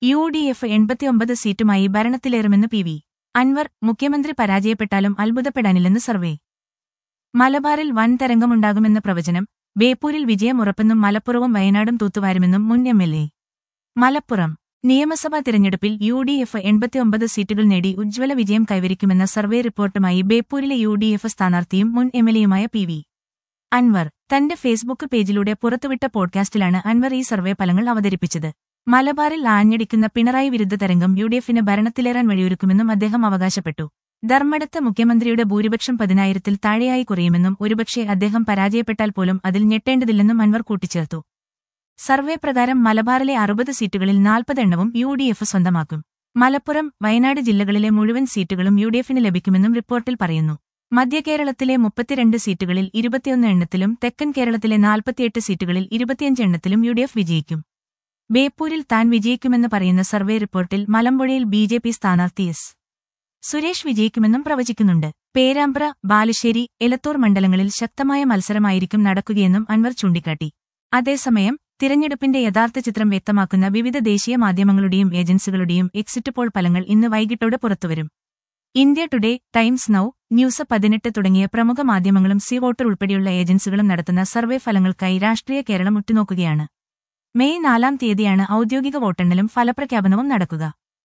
U D F എൺപത്തിയൊമ്പത് സീറ്റുമായി ഭരണത്തിലേറുമെന്ന് പി വി അൻവർ മുഖ്യമന്ത്രി പരാജയപ്പെട്ടാലും അത്ഭുതപ്പെടാനില്ലെന്ന് സർവേ മലബാറിൽ വൻ തരംഗമുണ്ടാകുമെന്ന പ്രവചനം ബേപ്പൂരിൽ വിജയം ഉറപ്പെന്നും മലപ്പുറവും വയനാടും തൂത്തുവാരുമെന്നും മുൻ എം എൽ എ മലപ്പുറം നിയമസഭാ തിരഞ്ഞെടുപ്പിൽ യു ഡി എഫ് എൺപത്തിയൊമ്പത് സീറ്റുകൾ നേടി ഉജ്ജ്വല വിജയം കൈവരിക്കുമെന്ന സർവേ റിപ്പോർട്ടുമായി ബേപ്പൂരിലെ യു ഡി എഫ് സ്ഥാനാർത്ഥിയും മുൻ എം എൽ എയുമായ പി വി അൻവർ തന്റെ ഫേസ്ബുക്ക് പേജിലൂടെ പുറത്തുവിട്ട പോഡ്കാസ്റ്റിലാണ് അൻവർ ഈ സർവേ ഫലങ്ങൾ അവതരിപ്പിച്ചത് മലബാറിൽ ആഞ്ഞടിക്കുന്ന പിണറായി വിരുദ്ധ തരംഗം യു ഡി എഫിന് ഭരണത്തിലേറാൻ വഴിയൊരുക്കുമെന്നും അദ്ദേഹം അവകാശപ്പെട്ടു ധർമ്മടത്ത് മുഖ്യമന്ത്രിയുടെ ഭൂരിപക്ഷം പതിനായിരത്തിൽ താഴെയായി കുറയുമെന്നും ഒരുപക്ഷെ അദ്ദേഹം പരാജയപ്പെട്ടാൽ പോലും അതിൽ ഞെട്ടേണ്ടതില്ലെന്നും അൻവർ കൂട്ടിച്ചേർത്തു സർവേ പ്രകാരം മലബാറിലെ അറുപത് സീറ്റുകളിൽ നാൽപ്പതെണ്ണവും യു ഡി എഫ് സ്വന്തമാക്കും മലപ്പുറം വയനാട് ജില്ലകളിലെ മുഴുവൻ സീറ്റുകളും യു ഡി എഫിന് ലഭിക്കുമെന്നും റിപ്പോർട്ടിൽ പറയുന്നു മധ്യകേരളത്തിലെ മുപ്പത്തിരണ്ട് സീറ്റുകളിൽ ഇരുപത്തിയൊന്ന് എണ്ണത്തിലും തെക്കൻ കേരളത്തിലെ നാൽപ്പത്തിയെട്ട് സീറ്റുകളിൽ ഇരുപത്തിയഞ്ച് എണ്ണത്തിലും യു ഡി എഫ് വിജയിക്കും ബേപ്പൂരിൽ താൻ വിജയിക്കുമെന്ന് പറയുന്ന സർവേ റിപ്പോർട്ടിൽ മലമ്പുഴയിൽ ബി ജെ പി സ്ഥാനാർത്ഥി എസ് സുരേഷ് വിജയിക്കുമെന്നും പ്രവചിക്കുന്നുണ്ട് പേരാമ്പ്ര ബാലുശ്ശേരി എലത്തൂർ മണ്ഡലങ്ങളിൽ ശക്തമായ മത്സരമായിരിക്കും നടക്കുകയെന്നും അൻവർ ചൂണ്ടിക്കാട്ടി അതേസമയം തിരഞ്ഞെടുപ്പിന്റെ യഥാർത്ഥ ചിത്രം വ്യക്തമാക്കുന്ന വിവിധ ദേശീയ മാധ്യമങ്ങളുടെയും ഏജൻസികളുടെയും എക്സിറ്റ് പോൾ ഫലങ്ങൾ ഇന്ന് വൈകിട്ടോടെ പുറത്തുവരും India Today Times Now News പതിനെട്ട് തുടങ്ങിയ പ്രമുഖ മാധ്യമങ്ങളും സി വോട്ടർ ഉൾപ്പെടെയുള്ള ഏജൻസികളും നടത്തുന്ന സർവേ ഫലങ്ങൾക്കായി രാഷ്ട്രീയ കേരളം ഉറ്റുനോക്കുകയാണ് മെയ് നാലാം തീയതിയാണ് ഔദ്യോഗിക വോട്ടെണ്ണലും ഫലപ്രഖ്യാപനവും നടക്കുക